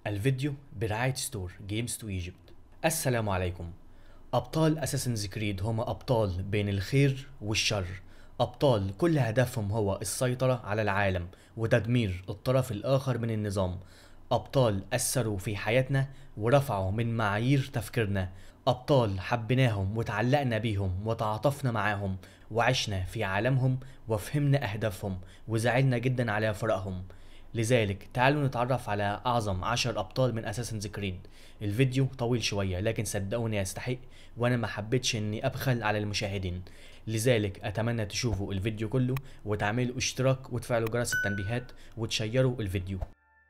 الفيديو برعاية ستور جيمز تو ايجيبت السلام عليكم أبطال أساسنز كريد هم أبطال بين الخير والشر أبطال كل هدفهم هو السيطرة على العالم وتدمير الطرف الآخر من النظام أبطال أثروا في حياتنا ورفعوا من معايير تفكيرنا أبطال حبيناهم وتعلقنا بيهم وتعاطفنا معاهم وعشنا في عالمهم وفهمنا أهدافهم وزعلنا جدا على فراقهم لذلك تعالوا نتعرف على أعظم عشر أبطال من أساسنز كريد الفيديو طويل شوية لكن صدقوني يستحق وأنا ما حبيتش إني أبخل على المشاهدين لذلك أتمنى تشوفوا الفيديو كله وتعملوا اشتراك وتفعلوا جرس التنبيهات وتشيروا الفيديو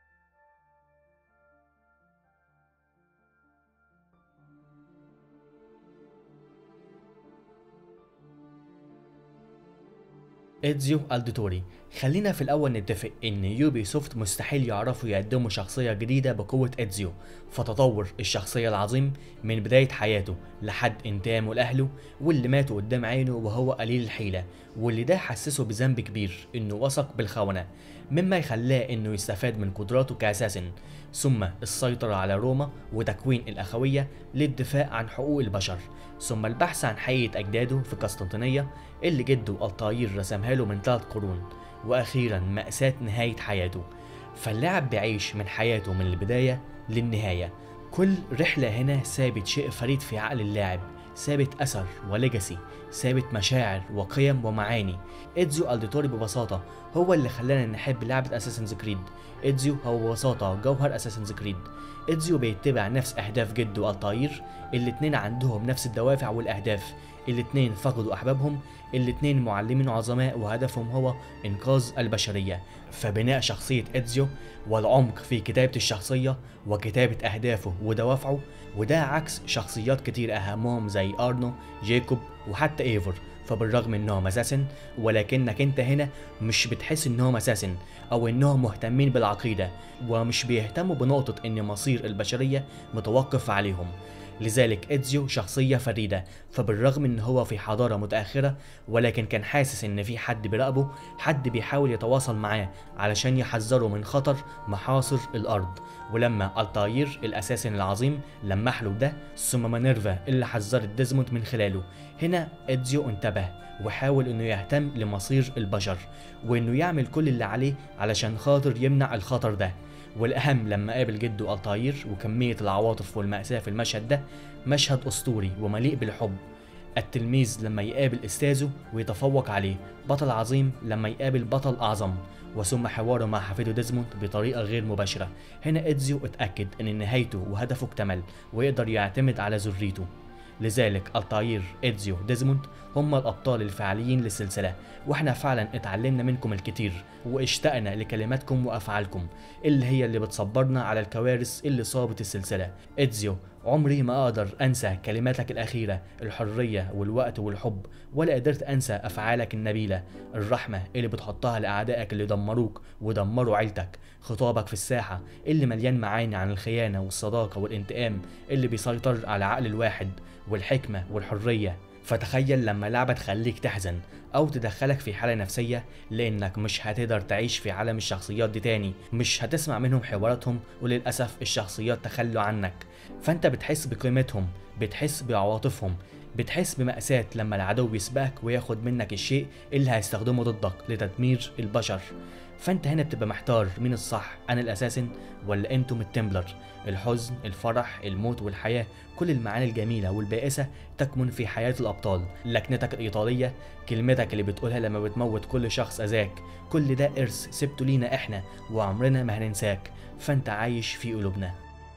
إدزيو ألديتوري خلينا في الأول نتفق إن يوبي سوفت مستحيل يعرفوا يقدموا شخصية جديدة بقوة إدزيو فتطور الشخصية العظيم من بداية حياته لحد انتقامه لأهله واللي ماتوا قدام عينه وهو قليل الحيلة واللي ده حسسه بذنب كبير إنه وثق بالخونة مما يخلاه إنه يستفاد من قدراته كأساسن ثم السيطرة على روما وتكوين الأخوية للدفاع عن حقوق البشر ثم البحث عن حقيقة أجداده في قسطنطينية اللي جده الطاير رسمها له من ثلاث قرون وأخيرا مأساة نهاية حياته فاللاعب بيعيش من حياته من البداية للنهاية كل رحلة هنا سابت شيء فريد في عقل اللاعب سابت أثر وليجاسي سابت مشاعر وقيم ومعاني إدزيو ألديتوري ببساطة هو اللي خلانا نحب لعبة أساسنز كريد إدزيو هو ببساطة جوهر أساسنز كريد إدزيو بيتبع نفس أهداف جده الطاير الاتنين عندهم نفس الدوافع والأهداف الاتنين فقدوا أحبابهم الاتنين معلمين عظماء وهدفهم هو إنقاذ البشرية فبناء شخصية إدزيو والعمق في كتابة الشخصية وكتابة أهدافه ودوافعه وده عكس شخصيات كتير أهمهم زي أرنو جيكوب وحتى إيفر فبالرغم انهم اساسن ولكنك انت هنا مش بتحس انهم اساسن او انهم مهتمين بالعقيده ومش بيهتموا بنقطه ان مصير البشريه متوقف عليهم لذلك إدزيو شخصية فريدة فبالرغم ان هو في حضارة متأخرة ولكن كان حاسس ان في حد بيراقبه حد بيحاول يتواصل معاه علشان يحذره من خطر محاصر الأرض ولما التاير الأساسن العظيم لمح له ده ثم مانيرفا اللي حذرت ديزموند من خلاله هنا إدزيو انتبه وحاول انه يهتم لمصير البشر وانه يعمل كل اللي عليه علشان خاطر يمنع الخطر ده والأهم لما قابل جده الطاير وكمية العواطف والمأساة في المشهد ده مشهد أسطوري ومليء بالحب التلميذ لما يقابل أستاذه ويتفوق عليه بطل عظيم لما يقابل بطل أعظم وثم حواره مع حفيده ديزموند بطريقة غير مباشرة هنا إدزيو اتأكد أن نهايته وهدفه اكتمل ويقدر يعتمد على ذريته لذلك الطاير إدزيو ديزموند هم الأبطال الفعليين للسلسلة واحنا فعلا اتعلمنا منكم الكتير واشتقنا لكلماتكم وأفعالكم اللي هي اللي بتصبرنا على الكوارث اللي صابت السلسلة إدزيو عمري ما أقدر أنسى كلماتك الأخيرة الحرية والوقت والحب ولا قدرت أنسى أفعالك النبيلة الرحمة اللي بتحطها لأعدائك اللي دمروك ودمروا عيلتك خطابك في الساحة اللي مليان معاني عن الخيانة والصداقة والانتقام اللي بيسيطر على عقل الواحد والحكمة والحرية فتخيل لما لعبة تخليك تحزن أو تدخلك في حالة نفسية لأنك مش هتقدر تعيش في عالم الشخصيات دي تاني مش هتسمع منهم حواراتهم وللأسف الشخصيات تخلوا عنك فأنت بتحس بقيمتهم بتحس بعواطفهم بتحس بمأساة لما العدو بيسبقك وياخد منك الشيء اللي هيستخدمه ضدك لتدمير البشر فانت هنا بتبقى محتار مين الصح انا الاساسن ولا انتم التمبلر الحزن الفرح الموت والحياة كل المعاني الجميلة والبائسة تكمن في حياة الأبطال لكنتك الإيطالية كلمتك اللي بتقولها لما بتموت كل شخص أذاك كل ده إرث سبته لينا إحنا وعمرنا ما هننساك فأنت عايش في قلوبنا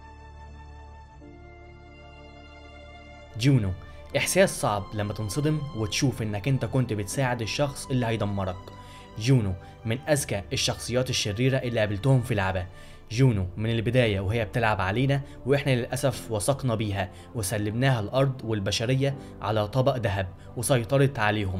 جونو إحساس صعب لما تنصدم وتشوف إنك أنت كنت بتساعد الشخص اللي هيدمرك جونو من أذكى الشخصيات الشريرة اللي قابلتهم في لعبة جونو من البداية وهي بتلعب علينا وإحنا للأسف وثقنا بيها وسلمناها الأرض والبشرية على طبق ذهب وسيطرت عليهم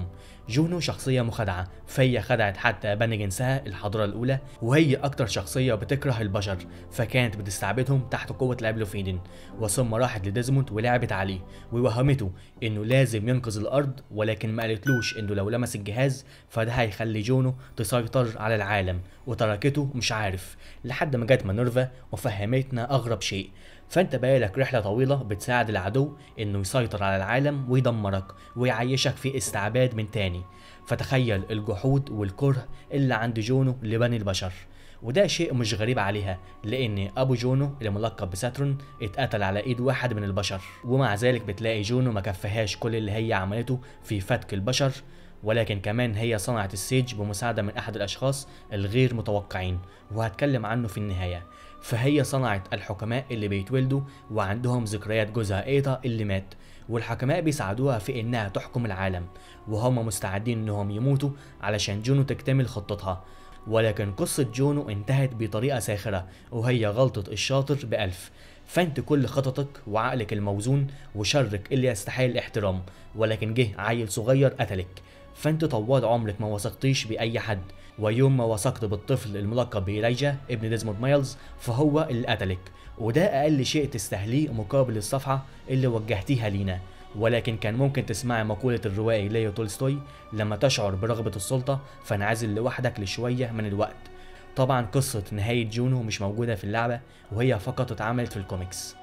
جونو شخصية مخادعة فهي خدعت حتى أبان جنسها الحضارة الأولى وهي أكتر شخصية بتكره البشر فكانت بتستعبدهم تحت قوة الأبلوفيدين وثم راحت لديزموند ولعبت عليه ووهمته إنه لازم ينقذ الأرض ولكن ما قالتلوش إنه لو لمس الجهاز فده هيخلي جونو تسيطر على العالم وتركته مش عارف لحد ما جت مانورفا وفهمتنا أغرب شيء فانت بقالك رحله طويله بتساعد العدو انه يسيطر على العالم ويدمرك ويعيشك في استعباد من تاني فتخيل الجحود والكره اللي عند جونو لبني البشر وده شيء مش غريب عليها لان ابو جونو اللي ملقب بساترون اتقتل على ايد واحد من البشر ومع ذلك بتلاقي جونو ما كفهاش كل اللي هي عملته في فتك البشر ولكن كمان هي صنعت السيج بمساعدة من أحد الأشخاص الغير متوقعين وهتكلم عنه في النهاية فهي صنعت الحكماء اللي بيتولدوا وعندهم ذكريات جوزها ايتا اللي مات والحكماء بيساعدوها في انها تحكم العالم وهم مستعدين انهم يموتوا علشان جونو تكتمل خطتها ولكن قصة جونو انتهت بطريقة ساخرة وهي غلطة الشاطر بألف فانت كل خططك وعقلك الموزون وشرك اللي يستحيل الاحترام ولكن جه عيل صغير قتلك فانت طوال عمرك ما وثقتيش بأي حد ويوم ما وثقت بالطفل الملقب بإيليجا ابن ديزموند مايلز فهو اللي قتلك وده أقل شيء تستهليه مقابل الصفحة اللي وجهتيها لينا ولكن كان ممكن تسمعي مقولة الروائي ليو تولستوي لما تشعر برغبة السلطة فانعزل لوحدك لشوية من الوقت طبعا قصة نهاية جونو مش موجودة في اللعبة وهي فقط اتعملت في الكوميكس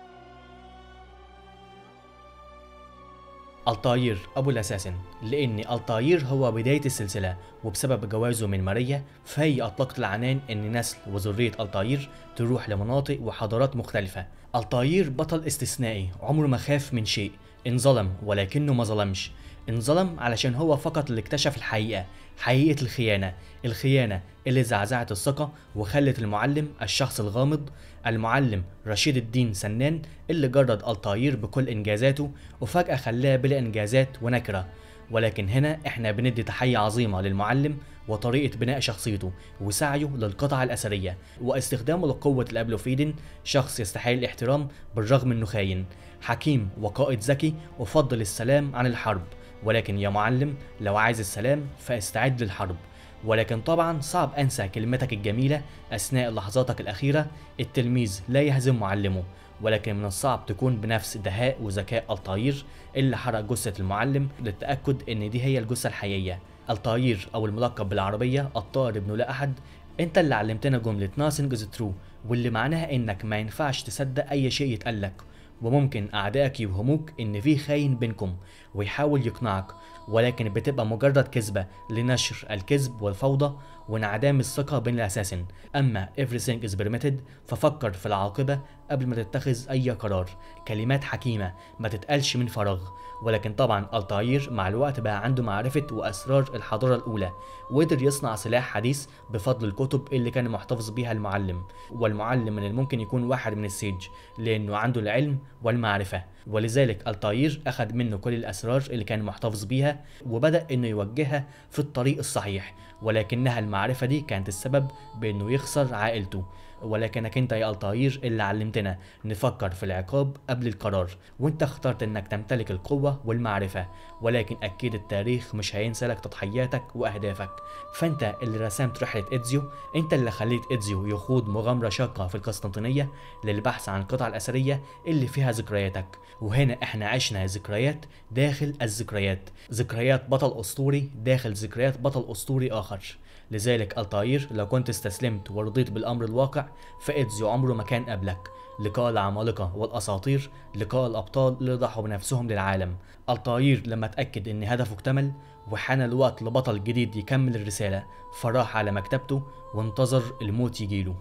الطاير أبو الأساسن لأن الطاير هو بداية السلسلة وبسبب جوازه من ماريا فهي أطلقت العنان إن نسل وذرية الطاير تروح لمناطق وحضارات مختلفة الطاير بطل استثنائي عمره ما خاف من شيء انظلم ولكنه ما ظلمش انظلم علشان هو فقط اللي اكتشف الحقيقة حقيقة الخيانة الخيانة اللي زعزعت الثقة وخلت المعلم الشخص الغامض المعلم رشيد الدين سنان اللي جرد الطاير بكل إنجازاته وفجأة خلاه بلا إنجازات ونكرة ولكن هنا احنا بندي تحية عظيمة للمعلم وطريقة بناء شخصيته وسعيه للقطع الأثرية واستخدامه لقوة الأبلوفيدين شخص يستحق الاحترام بالرغم انه خاين حكيم وقائد ذكي وفضل السلام عن الحرب ولكن يا معلم لو عايز السلام فاستعد للحرب ولكن طبعا صعب انسى كلمتك الجميلة اثناء لحظاتك الاخيرة التلميذ لا يهزم معلمه ولكن من الصعب تكون بنفس دهاء وذكاء الطاير اللي حرق جثة المعلم للتأكد ان دي هي الجثة الحقيقية الطاير او الملقب بالعربية الطائر ابن لا احد انت اللي علمتنا جملة nothing is true واللي معناها انك ما ينفعش تصدق اي شيء يتقالك وممكن أعدائك يوهموك إن في خاين بينكم ويحاول يقنعك ولكن بتبقى مجرد كذبة لنشر الكذب والفوضى وانعدام الثقة بين الأساسن أما everything is permitted ففكر في العاقبة قبل ما تتخذ أي قرار كلمات حكيمة ما تتقالش من فراغ ولكن طبعا الطاير مع الوقت بقى عنده معرفة وأسرار الحضارة الأولى وقدر يصنع سلاح حديث بفضل الكتب اللي كان محتفظ بيها المعلم والمعلم من الممكن يكون واحد من السيج لأنه عنده العلم والمعرفة ولذلك الطاير أخذ منه كل الأسرار اللي كان محتفظ بيها وبدأ إنه يوجهها في الطريق الصحيح ولكنها المعرفة دي كانت السبب بإنه يخسر عائلته ولكنك انت يا الطاير اللي علمتنا نفكر في العقاب قبل القرار وانت اخترت انك تمتلك القوة والمعرفة ولكن اكيد التاريخ مش هينسى لك تضحياتك واهدافك فانت اللي رسمت رحلة ايدزيو انت اللي خليت ايدزيو يخوض مغامرة شاقة في القسطنطينية للبحث عن القطع الاثرية اللي فيها ذكرياتك وهنا احنا عشنا ذكريات داخل الذكريات ذكريات بطل اسطوري داخل ذكريات بطل اسطوري اخر لذلك الطاير لو كنت استسلمت ورضيت بالامر الواقع فايدزيو عمره ما كان قبلك لقاء العمالقة والأساطير لقاء الأبطال اللي ضحوا بنفسهم للعالم الطاير لما اتأكد إن هدفه اكتمل وحان الوقت لبطل جديد يكمل الرسالة فراح على مكتبته وانتظر الموت يجيله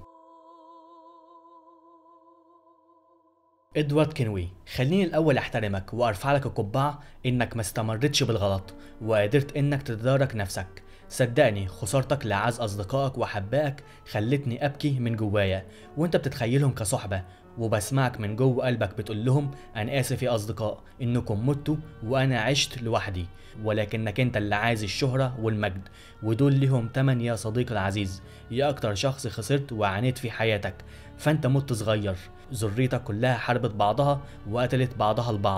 ادوارد كينوي خليني الاول احترمك وارفع لك القبعه انك ما استمرتش بالغلط وقدرت انك تتدارك نفسك صدقني خسارتك لأعز أصدقائك وأحبائك خلتني أبكي من جوايا وأنت بتتخيلهم كصحبة وبسمعك من جوه قلبك بتقول لهم أنا آسف يا أصدقاء إنكم متوا وأنا عشت لوحدي ولكنك أنت اللي عايز الشهرة والمجد ودول لهم تمن يا صديقي العزيز يا أكتر شخص خسرت وعانيت في حياتك فأنت مت صغير ذريتك كلها حاربت بعضها وقتلت بعضها البعض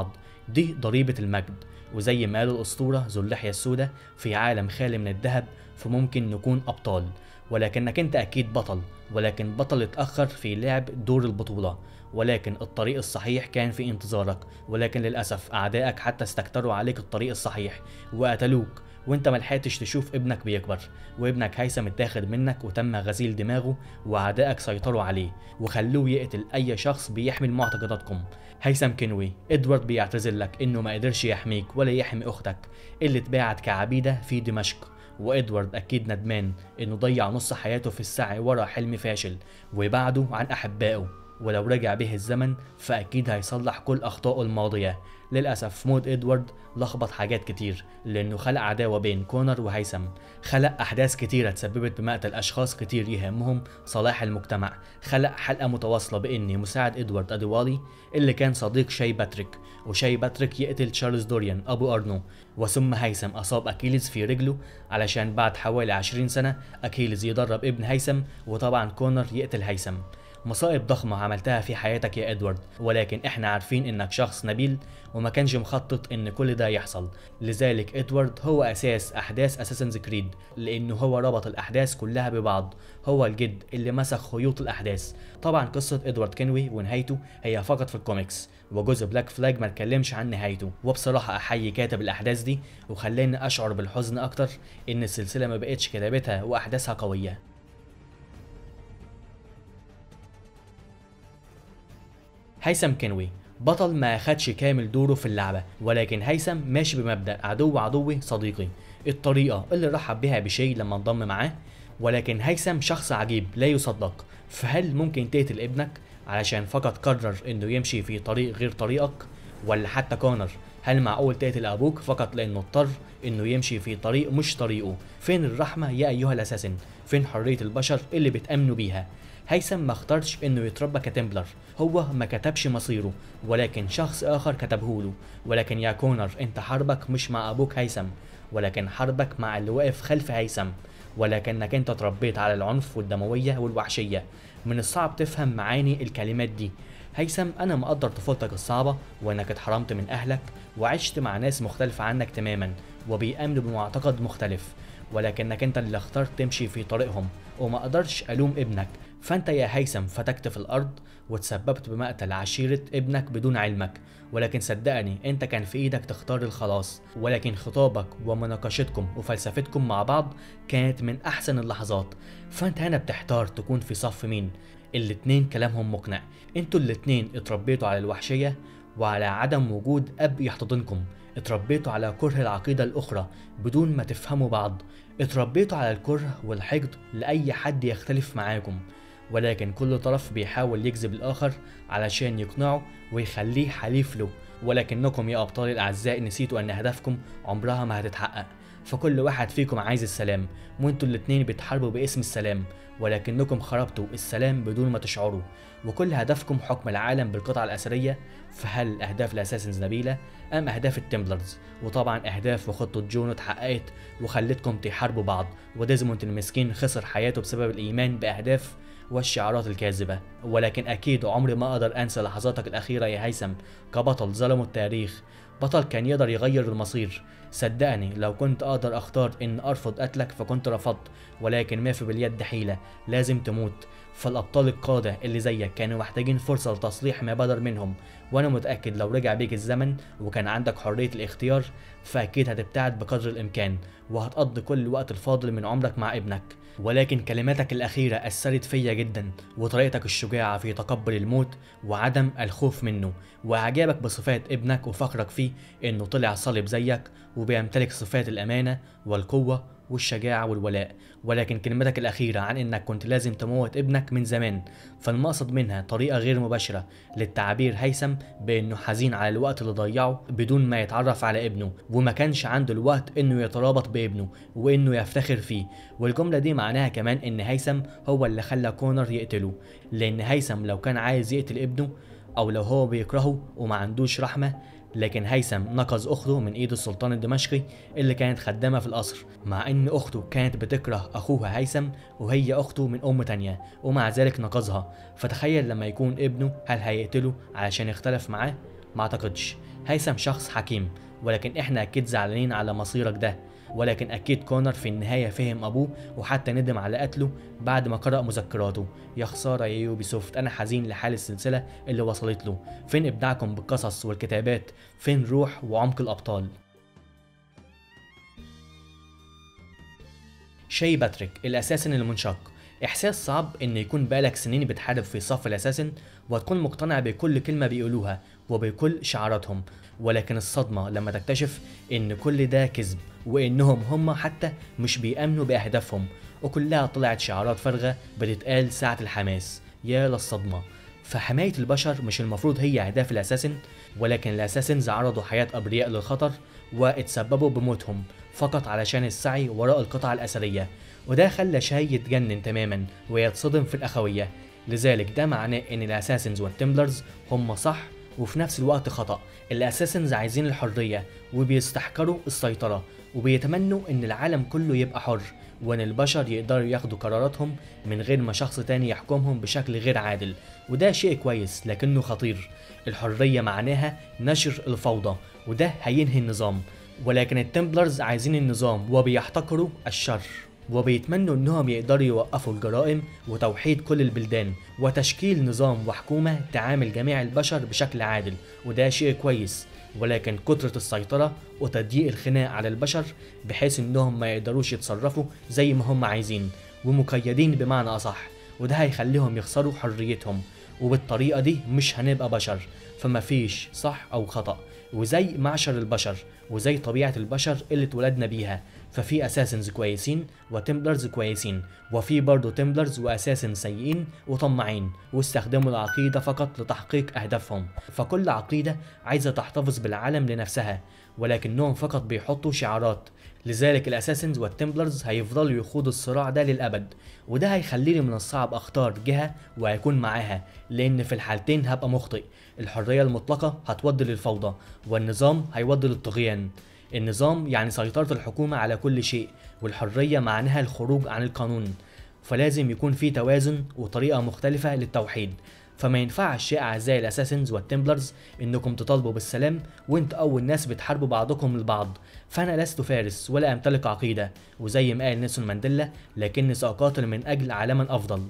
دي ضريبة المجد وزي ما قال الأسطورة ذو اللحية السوداء في عالم خالي من الذهب فممكن نكون أبطال ولكنك أنت أكيد بطل ولكن بطل اتأخر في لعب دور البطولة ولكن الطريق الصحيح كان في انتظارك ولكن للأسف أعدائك حتى استكتروا عليك الطريق الصحيح وقتلوك وانت ملحقتش تشوف ابنك بيكبر وابنك هيثم اتاخد منك وتم غسيل دماغه واعدائك سيطروا عليه وخلوه يقتل اي شخص بيحمل معتقداتكم هيثم كنوي ادوارد بيعتذر لك انه ما قدرش يحميك ولا يحمي اختك اللي اتباعت كعبيدة في دمشق وادوارد اكيد ندمان انه ضيع نص حياته في السعي ورا حلم فاشل وبعده عن احبائه ولو رجع به الزمن فاكيد هيصلح كل اخطائه الماضيه للاسف موت ادوارد لخبط حاجات كتير لانه خلق عداوه بين كونر وهيثم خلق احداث كتيره تسببت بمقتل اشخاص كتير يهمهم صلاح المجتمع خلق حلقه متواصله بان مساعد ادوارد اديوالي اللي كان صديق شاي باتريك وشاي باتريك يقتل تشارلز دوريان ابو ارنو وثم هيثم اصاب اكيليز في رجله علشان بعد حوالي 20 سنه اكيليز يدرب ابن هيثم وطبعا كونر يقتل هيثم مصائب ضخمة عملتها في حياتك يا ادوارد ولكن احنا عارفين انك شخص نبيل وما كانش مخطط ان كل ده يحصل لذلك ادوارد هو اساس احداث اساسنز كريد لانه هو ربط الاحداث كلها ببعض هو الجد اللي مسخ خيوط الاحداث طبعا قصة ادوارد كينوي ونهايته هي فقط في الكوميكس وجزء بلاك فلاج ما اتكلمش عن نهايته وبصراحة احيي كاتب الاحداث دي وخلاني اشعر بالحزن اكتر ان السلسلة ما بقتش كتابتها واحداثها قوية هيثم كنوي بطل ما خدش كامل دوره في اللعبة ولكن هيثم ماشي بمبدأ عدو عدوي صديقي الطريقة اللي رحب بها بشيء لما انضم معاه ولكن هيثم شخص عجيب لا يصدق فهل ممكن تقتل ابنك علشان فقط قرر انه يمشي في طريق غير طريقك ولا حتى كونر هل معقول تقتل ابوك فقط لانه اضطر انه يمشي في طريق مش طريقه فين الرحمة يا ايها الاساسن فين حرية البشر اللي بتأمنوا بيها هيثم ما اختارش انه يتربى كتمبلر هو ما كتبش مصيره ولكن شخص اخر كتبه له ولكن يا كونر انت حربك مش مع ابوك هيثم ولكن حربك مع اللي واقف خلف هيثم ولكنك انت تربيت على العنف والدموية والوحشية من الصعب تفهم معاني الكلمات دي هيثم انا مقدر طفولتك الصعبة وانك اتحرمت من اهلك وعشت مع ناس مختلفة عنك تماما وبيأمنوا بمعتقد مختلف ولكنك انت اللي اخترت تمشي في طريقهم وما اقدرش الوم ابنك فانت يا هيثم فتكت في الارض وتسببت بمقتل عشيرة ابنك بدون علمك ولكن صدقني انت كان في ايدك تختار الخلاص ولكن خطابك ومناقشتكم وفلسفتكم مع بعض كانت من احسن اللحظات فانت هنا بتحتار تكون في صف مين الاتنين كلامهم مقنع انتوا الاتنين اتربيتوا على الوحشية وعلى عدم وجود اب يحتضنكم اتربيتوا على كره العقيدة الأخرى بدون ما تفهموا بعض اتربيتوا على الكره والحقد لأي حد يختلف معاكم ولكن كل طرف بيحاول يجذب الآخر علشان يقنعه ويخليه حليف له ولكنكم يا أبطال الأعزاء نسيتوا أن أهدافكم عمرها ما هتتحقق فكل واحد فيكم عايز السلام وانتوا الاتنين بتحاربوا باسم السلام ولكنكم خربتوا السلام بدون ما تشعروا وكل هدفكم حكم العالم بالقطعة الأثرية فهل أهداف الأساسنز نبيلة أم أهداف التمبلرز وطبعا أهداف وخطة جون اتحققت وخلتكم تحاربوا بعض وديزموند المسكين خسر حياته بسبب الإيمان بأهداف والشعارات الكاذبة ولكن أكيد عمري ما أقدر أنسى لحظاتك الأخيرة يا هيثم كبطل ظلموا التاريخ بطل كان يقدر يغير المصير صدقني لو كنت اقدر اختار ان ارفض قتلك فكنت رفضت ولكن ما في باليد حيلة لازم تموت فالابطال القادة اللي زيك كانوا محتاجين فرصة لتصليح ما بدر منهم وانا متأكد لو رجع بيك الزمن وكان عندك حرية الاختيار فاكيد هتبتعد بقدر الامكان وهتقضي كل الوقت الفاضل من عمرك مع ابنك ولكن كلماتك الأخيرة أثرت فيا جدا وطريقتك الشجاعة في تقبل الموت وعدم الخوف منه وإعجابك بصفات ابنك وفخرك فيه إنه طلع صلب زيك وبيمتلك صفات الأمانة والقوة والشجاعة والولاء ولكن كلمتك الأخيرة عن إنك كنت لازم تموت ابنك من زمان فالمقصد منها طريقة غير مباشرة للتعبير هيثم بإنه حزين على الوقت اللي ضيعه بدون ما يتعرف على ابنه وما كانش عنده الوقت إنه يترابط بابنه وإنه يفتخر فيه والجملة دي معناها كمان إن هيثم هو اللي خلى كونر يقتله لأن هيثم لو كان عايز يقتل ابنه أو لو هو بيكرهه وما عندوش رحمة لكن هيثم نقذ أخته من إيد السلطان الدمشقي اللي كانت خدامة في القصر مع إن أخته كانت بتكره أخوها هيثم وهي أخته من أم تانية ومع ذلك نقذها فتخيل لما يكون ابنه هل هيقتله علشان يختلف معاه ما اعتقدش هيثم شخص حكيم ولكن احنا اكيد زعلانين على مصيرك ده ولكن اكيد كونر في النهايه فهم ابوه وحتى ندم على قتله بعد ما قرأ مذكراته يا خساره يا يوبي سوفت انا حزين لحال السلسله اللي وصلت له فين ابداعكم بالقصص والكتابات فين روح وعمق الابطال شاي باتريك الاساسن المنشق احساس صعب ان يكون بقالك سنين بتحارب في صف الاساسن وتكون مقتنع بكل كلمه بيقولوها وبكل شعاراتهم ولكن الصدمه لما تكتشف ان كل ده كذب وانهم هم حتى مش بيامنوا باهدافهم وكلها طلعت شعارات فارغه بتتقال ساعه الحماس يا للصدمه فحماية البشر مش المفروض هي أهداف الأساسن ولكن الأساسنز عرضوا حياة أبرياء للخطر واتسببوا بموتهم فقط علشان السعي وراء القطع الأثرية وده خلى شاي يتجنن تماما ويتصدم في الأخوية لذلك ده معناه إن الأساسنز والتمبلرز هم صح وفي نفس الوقت خطأ الأساسنز عايزين الحرية وبيستحقروا السيطرة وبيتمنوا إن العالم كله يبقى حر وإن البشر يقدروا ياخدوا قراراتهم من غير ما شخص تاني يحكمهم بشكل غير عادل وده شيء كويس لكنه خطير الحرية معناها نشر الفوضى وده هينهي النظام ولكن التمبلرز عايزين النظام وبيحتقروا الشر وبيتمنوا انهم يقدروا يوقفوا الجرائم وتوحيد كل البلدان وتشكيل نظام وحكومة تعامل جميع البشر بشكل عادل وده شيء كويس ولكن كثرة السيطرة وتضييق الخناق على البشر بحيث انهم ما يقدروش يتصرفوا زي ما هم عايزين ومقيدين بمعنى اصح وده هيخليهم يخسروا حريتهم وبالطريقة دي مش هنبقى بشر فما فيش صح او خطأ وزي معشر البشر وزي طبيعة البشر اللي اتولدنا بيها ففي اساسنز كويسين وتمبلرز كويسين وفي برضه تمبلرز واساسن سيئين وطماعين واستخدموا العقيدة فقط لتحقيق اهدافهم فكل عقيدة عايزة تحتفظ بالعالم لنفسها ولكنهم فقط بيحطوا شعارات لذلك الاساسنز والتمبلرز هيفضلوا يخوضوا الصراع ده للابد وده هيخليني من الصعب اختار جهة وهيكون معاها لان في الحالتين هبقى مخطئ الحرية المطلقة هتودي للفوضى والنظام هيودي للطغيان النظام يعني سيطرة الحكومة على كل شيء والحرية معناها الخروج عن القانون فلازم يكون في توازن وطريقة مختلفة للتوحيد فما ينفعش يا اعزائي الاساسنز والتمبلرز انكم تطالبوا بالسلام وانت اول ناس بتحاربوا بعضكم البعض فانا لست فارس ولا امتلك عقيده وزي ما قال نيلسون مانديلا لكني ساقاتل من اجل عالما افضل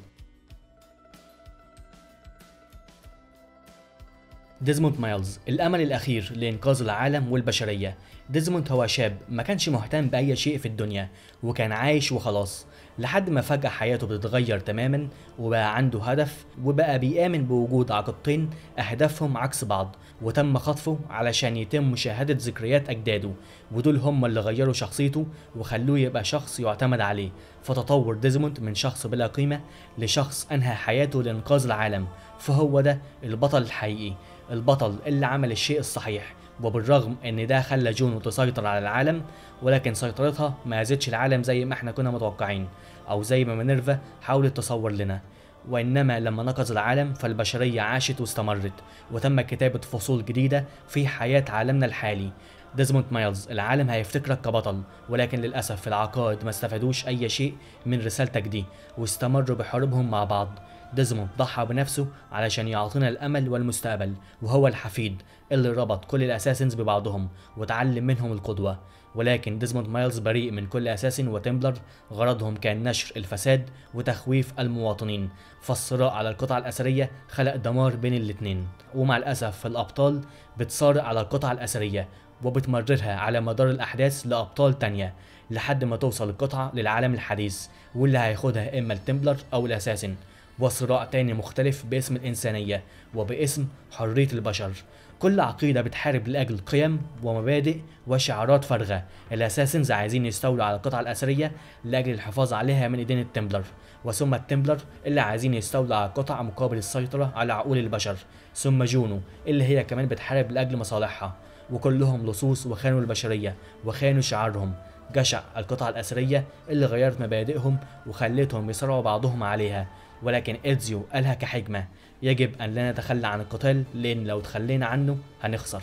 ديزموند مايلز الامل الاخير لانقاذ العالم والبشريه ديزموند هو شاب ما كانش مهتم باي شيء في الدنيا وكان عايش وخلاص لحد ما فجأة حياته بتتغير تماما وبقى عنده هدف وبقى بيآمن بوجود عقيدتين أهدافهم عكس بعض وتم خطفه علشان يتم مشاهدة ذكريات أجداده ودول هم اللي غيروا شخصيته وخلوه يبقى شخص يعتمد عليه فتطور ديزموند من شخص بلا قيمة لشخص أنهى حياته لإنقاذ العالم فهو ده البطل الحقيقي البطل اللي عمل الشيء الصحيح وبالرغم ان ده خلى جونو تسيطر على العالم ولكن سيطرتها ما زادش العالم زي ما احنا كنا متوقعين او زي ما مينيرفا حاولت تصور لنا وانما لما نقذ العالم فالبشريه عاشت واستمرت وتم كتابه فصول جديده في حياه عالمنا الحالي ديزموند مايلز العالم هيفتكرك كبطل ولكن للاسف العقائد ما استفادوش اي شيء من رسالتك دي واستمروا بحروبهم مع بعض ديزموند ضحى بنفسه علشان يعطينا الامل والمستقبل وهو الحفيد اللي ربط كل الاساسنز ببعضهم وتعلم منهم القدوه ولكن ديزموند مايلز بريء من كل اساسن وتمبلر غرضهم كان نشر الفساد وتخويف المواطنين فالصراع على القطع الاثريه خلق دمار بين الاتنين ومع الاسف الابطال بتصارع على القطع الاثريه وبتمررها على مدار الاحداث لابطال تانية لحد ما توصل القطعه للعالم الحديث واللي هياخدها اما التمبلر او الاساسن وصراع تاني مختلف باسم الإنسانية وباسم حرية البشر كل عقيدة بتحارب لأجل قيم ومبادئ وشعارات فارغة الأساسنز عايزين يستولوا على القطعة الأثرية لأجل الحفاظ عليها من إيدين التمبلر وثم التمبلر اللي عايزين يستولوا على القطعة مقابل السيطرة على عقول البشر ثم جونو اللي هي كمان بتحارب لأجل مصالحها وكلهم لصوص وخانوا البشرية وخانوا شعارهم جشع القطعة الأثرية اللي غيرت مبادئهم وخلتهم يصارعوا بعضهم عليها ولكن إيدزيو قالها كحكمة يجب أن لا نتخلى عن القتال لأن لو تخلينا عنه هنخسر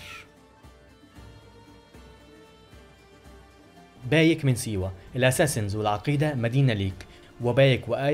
بايك من سيوة الأساسنز والعقيدة مدينة ليك وبايك وآية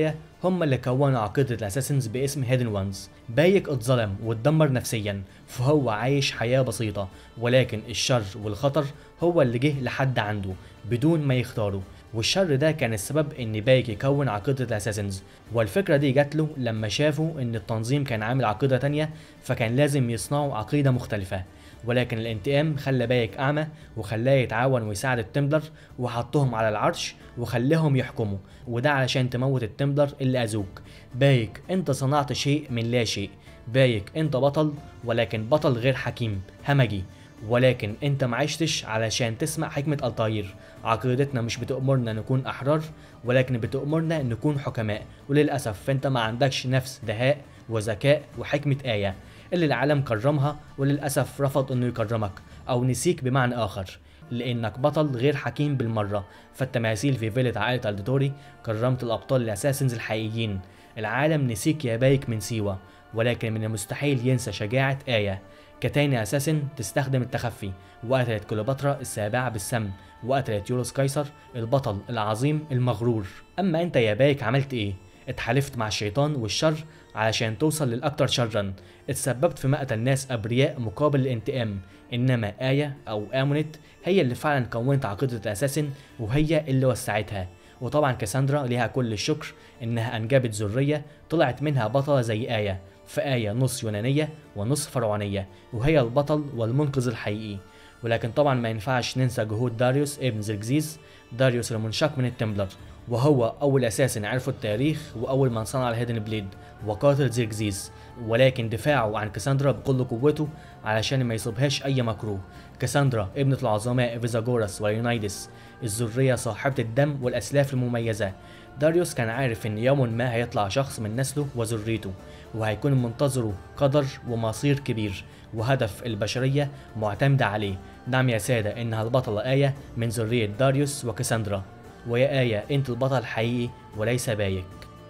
هم اللي كونوا عقيدة الاساسنز باسم هيدن وانز بايك اتظلم واتدمر نفسيا فهو عايش حياة بسيطة ولكن الشر والخطر هو اللي جه لحد عنده بدون ما يختاره والشر ده كان السبب ان بايك يكون عقيدة الاساسنز والفكرة دي جات له لما شافوا ان التنظيم كان عامل عقيدة تانية فكان لازم يصنعوا عقيدة مختلفة ولكن الانتقام خلى بايك اعمى وخلاه يتعاون ويساعد التمبلر وحطهم على العرش وخلاهم يحكموا وده علشان تموت التمبلر اللي اذوك بايك انت صنعت شيء من لا شيء بايك انت بطل ولكن بطل غير حكيم همجي ولكن انت معيشتش علشان تسمع حكمة الطاير عقيدتنا مش بتأمرنا نكون أحرار ولكن بتأمرنا نكون حكماء وللأسف فانت ما عندكش نفس دهاء وذكاء وحكمة آية اللي العالم كرمها وللأسف رفض انه يكرمك أو نسيك بمعنى آخر لانك بطل غير حكيم بالمره فالتماثيل في فيلة عائلة الديتوري كرمت الابطال الاساسنز الحقيقيين العالم نسيك يا بايك من سيوة ولكن من المستحيل ينسى شجاعة آية كتاني أساسن تستخدم التخفي وقتلت كليوباترا السابعة بالسم وقتلت يولوس قيصر البطل العظيم المغرور أما أنت يا بايك عملت إيه؟ اتحالفت مع الشيطان والشر علشان توصل للأكثر شرا اتسببت في مقتل ناس أبرياء مقابل الانتقام إنما آية أو آمونت هي اللي فعلا كونت عقيدة الأساسن وهي اللي وسعتها وطبعا كاساندرا ليها كل الشكر إنها أنجبت ذرية طلعت منها بطلة زي آية فآية نص يونانية ونص فرعونية وهي البطل والمنقذ الحقيقي ولكن طبعا ما ينفعش ننسى جهود داريوس ابن زركزيز داريوس المنشق من التمبلر وهو أول أساس عرفوا التاريخ وأول من صنع الهيدن بليد وقاتل زيركزيز ولكن دفاعه عن كاساندرا بكل قوته علشان ما يصيبهاش أي مكروه كاساندرا ابنة العظماء فيزاغورس وليونايدس الذرية صاحبة الدم والأسلاف المميزة داريوس كان عارف إن يوم ما هيطلع شخص من نسله وذريته وهيكون منتظره قدر ومصير كبير وهدف البشرية معتمدة عليه نعم يا سادة إنها البطلة آية من ذرية داريوس وكاساندرا ويا آية أنت البطل الحقيقي وليس بايك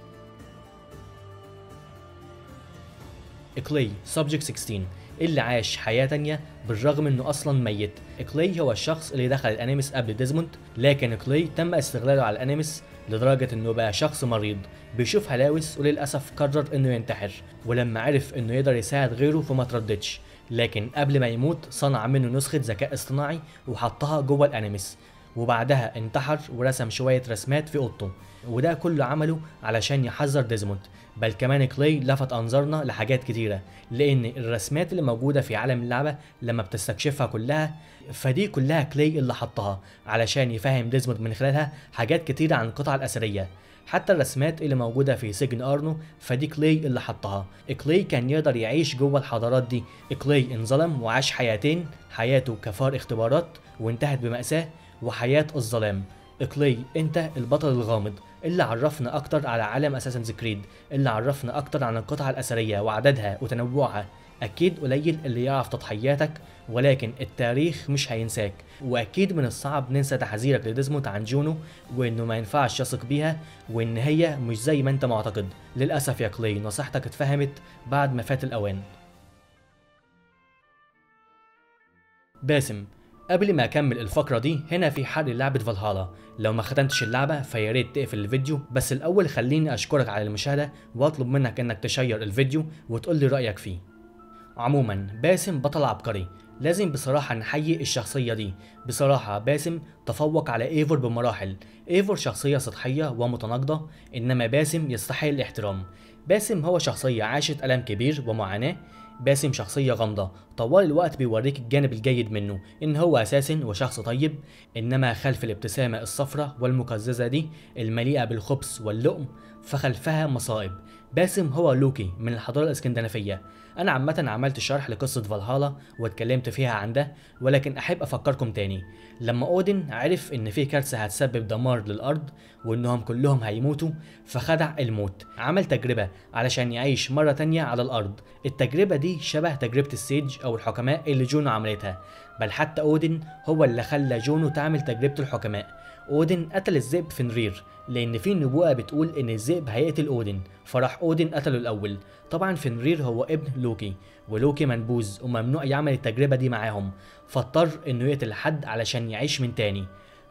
إكلي سبجكت 16 اللي عاش حياة تانية بالرغم انه اصلا ميت إكلي هو الشخص اللي دخل الانيمس قبل ديزموند لكن إكلي تم استغلاله على الانيمس لدرجة انه بقى شخص مريض بيشوف هلاوس وللأسف قرر انه ينتحر ولما عرف انه يقدر يساعد غيره فما ترددش لكن قبل ما يموت صنع منه نسخة ذكاء اصطناعي وحطها جوه الانيمس وبعدها انتحر ورسم شوية رسمات في اوضته وده كله عمله علشان يحذر ديزموند بل كمان كلاي لفت انظارنا لحاجات كتيرة لان الرسمات اللي موجودة في عالم اللعبة لما بتستكشفها كلها فدي كلها كلاي اللي حطها علشان يفهم ديزموند من خلالها حاجات كتيرة عن القطع الأثرية حتى الرسمات اللي موجودة في سجن أرنو فدي كلاي اللي حطها كلاي كان يقدر يعيش جوه الحضارات دي كلاي انظلم وعاش حياتين حياته كفار اختبارات وانتهت بمأساة وحياة الظلام كلاي انت البطل الغامض اللي عرفنا اكتر على عالم اساسنز كريد اللي عرفنا اكتر عن القطع الاثريه وعددها وتنوعها اكيد قليل اللي يعرف تضحياتك ولكن التاريخ مش هينساك واكيد من الصعب ننسى تحذيرك لديزموند عن جونو وانه ما ينفعش يثق بيها وان هي مش زي ما انت معتقد للاسف يا كلاي نصيحتك اتفهمت بعد ما فات الاوان باسم قبل ما اكمل الفقره دي هنا في حرق لعبه فالهالا لو ما ختمتش اللعبه فيا ريت تقفل الفيديو بس الاول خليني اشكرك على المشاهده واطلب منك انك تشير الفيديو وتقول لي رايك فيه عموما باسم بطل عبقري لازم بصراحة نحيي الشخصية دي بصراحة باسم تفوق على ايفور بمراحل ايفور شخصية سطحية ومتناقضة انما باسم يستحق الاحترام باسم هو شخصية عاشت ألم كبير ومعاناة باسم شخصية غامضة طوال الوقت بيوريك الجانب الجيد منه إن هو أساسا وشخص طيب إنما خلف الابتسامة الصفرة والمقززة دي المليئة بالخبث واللؤم فخلفها مصائب باسم هو لوكي من الحضارة الاسكندنافية أنا عامة عملت شرح لقصة فالهالا واتكلمت فيها عن ده ولكن أحب أفكركم تاني لما أودن عرف إن في كارثة هتسبب دمار للأرض وإنهم كلهم هيموتوا فخدع الموت عمل تجربة علشان يعيش مرة تانية على الأرض التجربة دي شبه تجربة السيج أو الحكماء اللي جونو عملتها بل حتى أودن هو اللي خلى جونو تعمل تجربة الحكماء اودن قتل الذئب فنرير لان في نبوءه بتقول ان الذئب هيقتل اودن فراح اودن قتله الاول طبعا فنرير هو ابن لوكي ولوكي منبوذ وممنوع يعمل التجربه دي معاهم فاضطر انه يقتل حد علشان يعيش من تاني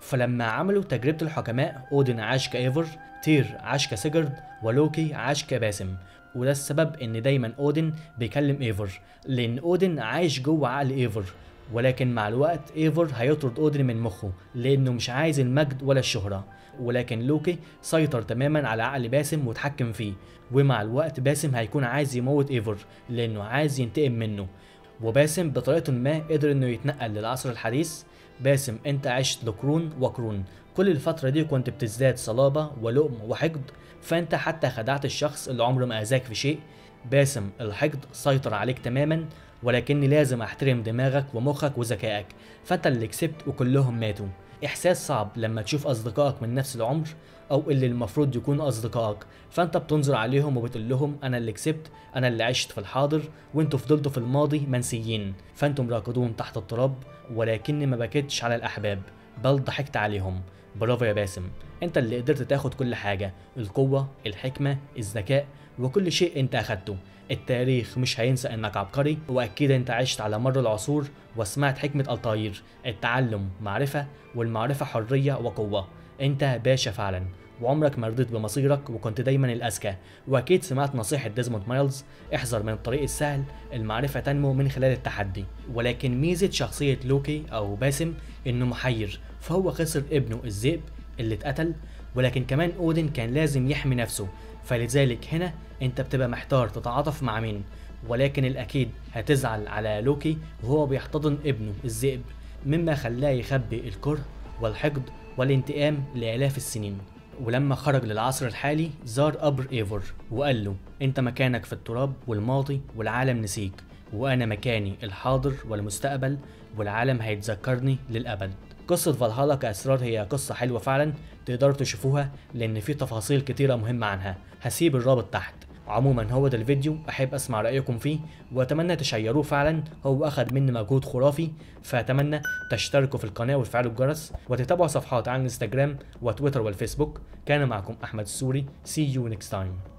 فلما عملوا تجربة الحكماء اودن عاش كايفر تير عاش كسيجرد ولوكي عاش كباسم وده السبب ان دايما اودن بيكلم ايفر لان اودن عايش جوه عقل ايفر ولكن مع الوقت ايفر هيطرد اودن من مخه لانه مش عايز المجد ولا الشهرة ولكن لوكي سيطر تماما على عقل باسم وتحكم فيه ومع الوقت باسم هيكون عايز يموت ايفر لانه عايز ينتقم منه وباسم بطريقة ما قدر انه يتنقل للعصر الحديث باسم انت عشت لقرون وقرون كل الفترة دي كنت بتزداد صلابة ولؤم وحقد فانت حتى خدعت الشخص اللي عمره ما اذاك في شيء باسم الحقد سيطر عليك تماما ولكني لازم احترم دماغك ومخك وذكائك فانت اللي كسبت وكلهم ماتوا احساس صعب لما تشوف اصدقائك من نفس العمر او اللي المفروض يكونوا اصدقائك فانت بتنظر عليهم وبتقول لهم انا اللي كسبت انا اللي عشت في الحاضر وانتوا فضلتوا في الماضي منسيين فانتم راكضون تحت التراب ولكني ما بكيتش على الاحباب بل ضحكت عليهم برافو يا باسم انت اللي قدرت تاخد كل حاجة القوة الحكمة الذكاء وكل شيء انت اخدته التاريخ مش هينسى انك عبقري واكيد انت عشت على مر العصور وسمعت حكمة الطاير التعلم معرفة والمعرفة حرية وقوة انت باشا فعلا وعمرك ما رضيت بمصيرك وكنت دايما الاذكى واكيد سمعت نصيحة ديزموند مايلز احذر من الطريق السهل المعرفة تنمو من خلال التحدي ولكن ميزة شخصية لوكي او باسم انه محير فهو خسر ابنه الذئب اللي اتقتل ولكن كمان اودن كان لازم يحمي نفسه فلذلك هنا انت بتبقى محتار تتعاطف مع مين ولكن الاكيد هتزعل على لوكي وهو بيحتضن ابنه الذئب مما خلاه يخبي الكره والحقد والانتقام لآلاف السنين ولما خرج للعصر الحالي زار قبر ايفور وقال له انت مكانك في التراب والماضي والعالم نسيك وانا مكاني الحاضر والمستقبل والعالم هيتذكرني للابد قصة فالهالا كأسرار هي قصة حلوة فعلا تقدروا تشوفوها لأن في تفاصيل كتيرة مهمة عنها هسيب الرابط تحت عموما هو ده الفيديو احب اسمع رايكم فيه واتمنى تشيروه فعلا هو اخد مني مجهود خرافي فاتمنى تشتركوا في القناه وتفعلوا الجرس وتتابعوا صفحات على الانستجرام وتويتر والفيسبوك كان معكم احمد السوري see you next time